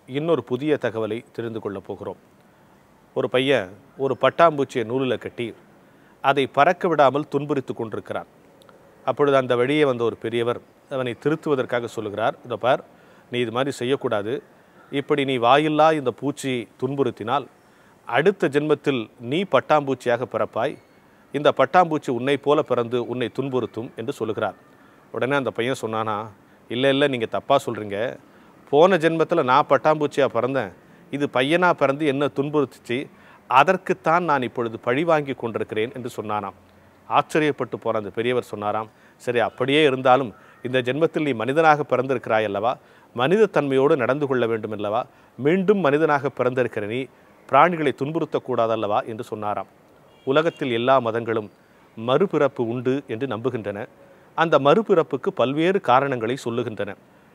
இன்னொரு புதிய தகவலை தெரிந்து கொள்ளப் போகிறோம் ஒரு பையன் ஒரு பட்டாம்பூச்சியை நூலில் கட்டி அதை பறக்க விடாமல் துன்புறுத்து கொண்டிருக்கிறான் அப்பொழுது அந்த வழியே வந்த ஒரு பெரியவர் அவனை திருத்துவதற்காக சொல்லுகிறார் இதை பார் நீ இது மாதிரி செய்யக்கூடாது இப்படி நீ வாயில்லா இந்த பூச்சி துன்புறுத்தினால் அடுத்த ஜென்மத்தில் நீ பட்டாம்பூச்சியாக பிறப்பாய் இந்த பட்டாம்பூச்சி உன்னை போல பிறந்து உன்னை துன்புறுத்தும் என்று சொல்லுகிறார் உடனே அந்த பையன் சொன்னானா இல்லை இல்லை நீங்கள் தப்பாக சொல்கிறீங்க போன ஜென்மத்தில் நான் பட்டாம்பூச்சியாக பிறந்தேன் இது பையனாக பிறந்து என்ன துன்புறுத்துச்சு அதற்குத்தான் நான் இப்பொழுது பழி வாங்கி கொண்டிருக்கிறேன் என்று சொன்னானாம் ஆச்சரியப்பட்டு போன அந்த பெரியவர் சொன்னாராம் சரி அப்படியே இருந்தாலும் இந்த ஜென்மத்தில் நீ மனிதனாக பிறந்திருக்கிறாய் அல்லவா மனித தன்மையோடு நடந்து கொள்ள வேண்டும் அல்லவா மீண்டும் மனிதனாக பிறந்திருக்கிற நீ பிராணிகளை துன்புறுத்தக்கூடாதல்லவா என்று சொன்னாராம் உலகத்தில் எல்லா மதங்களும் மறுபிறப்பு உண்டு என்று நம்புகின்றன அந்த மறுபிறப்புக்கு பல்வேறு காரணங்களை சொல்லுகின்றன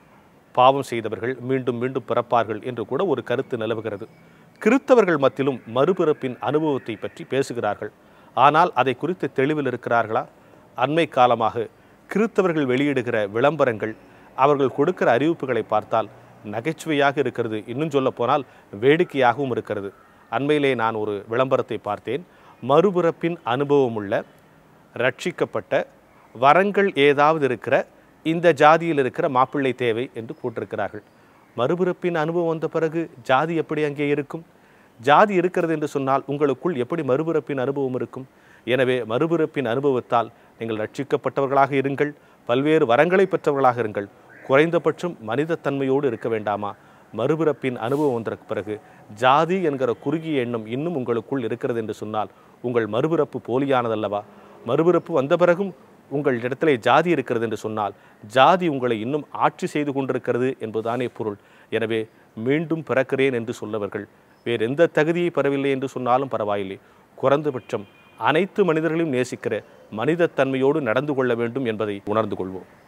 பாவம் செய்தவர்கள் மீண்டும் மீண்டும் பிறப்பார்கள் என்று கூட ஒரு கருத்து நிலவுகிறது கிறித்தவர்கள் மத்தியிலும் மறுபிறப்பின் அனுபவத்தை பற்றி பேசுகிறார்கள் ஆனால் அதை குறித்து தெளிவில் இருக்கிறார்களா அண்மை காலமாக கிறித்தவர்கள் வெளியிடுகிற விளம்பரங்கள் அவர்கள் கொடுக்கிற அறிவிப்புகளை பார்த்தால் நகைச்சுவையாக இருக்கிறது இன்னும் சொல்ல போனால் வேடிக்கையாகவும் இருக்கிறது அண்மையிலே நான் ஒரு விளம்பரத்தை பார்த்தேன் மறுபிறப்பின் அனுபவமுள்ள ரட்சிக்கப்பட்ட வரங்கள் ஏதாவது இருக்கிற இந்த ஜாதியில் இருக்கிற மாப்பிள்ளை தேவை என்று போட்டிருக்கிறார்கள் மறுபிறப்பின் அனுபவம் வந்த பிறகு ஜாதி எப்படி அங்கே இருக்கும் ஜாதி இருக்கிறது என்று சொன்னால் உங்களுக்குள் எப்படி மறுபிறப்பின் அனுபவம் இருக்கும் எனவே மறுபிறப்பின் அனுபவத்தால் நீங்கள் ரட்சிக்கப்பட்டவர்களாக இருங்கள் பல்வேறு வரங்களை பெற்றவர்களாக இருங்கள் குறைந்தபட்சம் மனித தன்மையோடு இருக்க வேண்டாமா மறுபிறப்பின் அனுபவம் வந்ததற்கு பிறகு ஜாதி என்கிற குறுகிய எண்ணம் இன்னும் உங்களுக்குள் இருக்கிறது என்று சொன்னால் உங்கள் மறுபிறப்பு போலியானதல்லவா மறுபிறப்பு வந்த பிறகும் உங்கள் இடத்திலே ஜாதி இருக்கிறது என்று சொன்னால் ஜாதி உங்களை இன்னும் ஆட்சி செய்து கொண்டிருக்கிறது என்பதுதானே பொருள் எனவே மீண்டும் பிறக்கிறேன் என்று சொல்லவர்கள் வேறு எந்த தகுதியை பெறவில்லை என்று சொன்னாலும் பரவாயில்லை குறைந்தபட்சம் அனைத்து மனிதர்களையும் நேசிக்கிற மனிதத்தன்மையோடு நடந்து கொள்ள வேண்டும் என்பதை உணர்ந்து கொள்வோம்